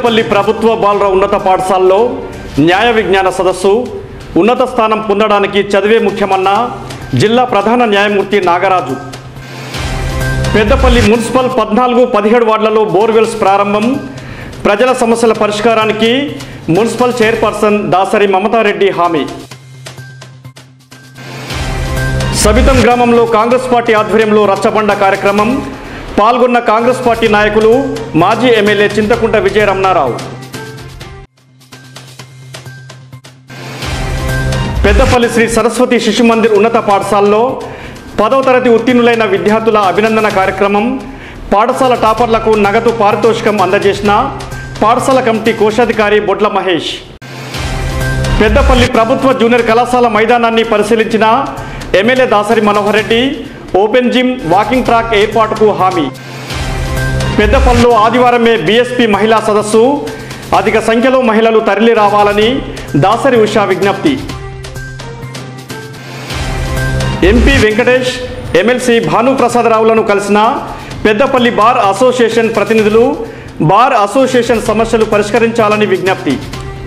పెద్దపల్లి ప్రభుత్వ బాలుర ఉన్నత పాఠశాలలో న్యాయ విజ్ఞాన సదస్సు ఉన్నత స్థానం పొందడానికి చదివే ముఖ్యమన్న జిల్లా ప్రధాన న్యాయమూర్తి నాగరాజు పెద్దపల్లి మున్సిపల్ పద్నాలుగు పదిహేడు వార్డులలో బోర్వెల్స్ ప్రారంభం ప్రజల సమస్యల పరిష్కారానికి మున్సిపల్ చైర్పర్సన్ దాసరి మమతారెడ్డి హామీ సబితం గ్రామంలో కాంగ్రెస్ పార్టీ ఆధ్వర్యంలో రచ్చబండ కార్యక్రమం పాల్గొన్న కాంగ్రెస్ పార్టీ నాయకులు మాజీ ఎమ్మెల్యే చింతకుంట విజయ రమణారావు పెద్దపల్లి శ్రీ సరస్వతి శిశు మందిర్ ఉన్నత పాఠశాలలో పదవ తరగతి ఉత్తీర్ణులైన విద్యార్థుల అభినందన కార్యక్రమం పాఠశాల టాపర్లకు నగదు పారితోషికం అందజేసిన పాఠశాల కమిటీ కోశాధికారి బొడ్ల మహేష్ పెద్దపల్లి ప్రభుత్వ జూనియర్ కళాశాల మైదానాన్ని పరిశీలించిన MLA Dasari Manohar Reddy open gym walking track ఏర్పాటుకు హామీ పెద్దపల్లిలో ఆదివారమే బీఎస్పీ మహిళా సదస్సు అధిక సంఖ్యలో మహిళలు తరలి రావాలని దాసరి ఉషా విజ్ఞప్తి ఎంపీ వెంకటేష్ ఎమ్మెల్సీ భానుప్రసాదరావులను కలిసిన పెద్దపల్లి బార్ అసోసియేషన్ ప్రతినిధులు బార్ అసోసియేషన్ సమస్యలు పరిష్కరించాలని విజ్ఞప్తి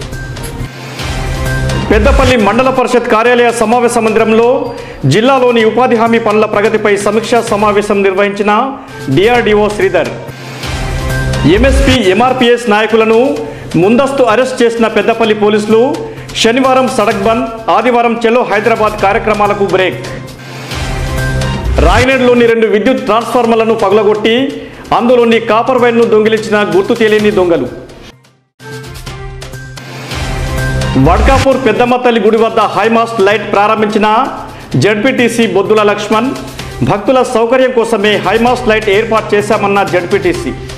పెద్దపల్లి మండల పరిషత్ కార్యాలయ సమావేశ మందిరంలో జిల్లాలోని ఉపాధి హామీ పనుల ప్రగతిపై సమీక్షా సమావేశం నిర్వహించిన డిఆర్డీఓ శ్రీధర్ ఎంఎస్పీ ఎంఆర్పిఎస్ నాయకులను ముందస్తు అరెస్ట్ చేసిన పెద్దపల్లి పోలీసులు శనివారం సడక్ బంద్ ఆదివారం చెలో హైదరాబాద్ కార్యక్రమాలకు బ్రేక్ రాయనేడులోని రెండు విద్యుత్ ట్రాన్స్ఫార్మర్లను పగలగొట్టి అందులోని కాపర్ వైర్ను దొంగిలించిన గుర్తు తెలియని దొంగలు వడ్కాపూర్ పెద్దమ్మ తల్లి గుడి వద్ద హైమాస్ట్ లైట్ ప్రారంభించిన జడ్పీటీసీ బొద్దుల లక్ష్మణ్ భక్తుల సౌకర్యం కోసమే హైమాస్ట్ లైట్ ఏర్పాటు చేశామన్న జడ్పీటీసీ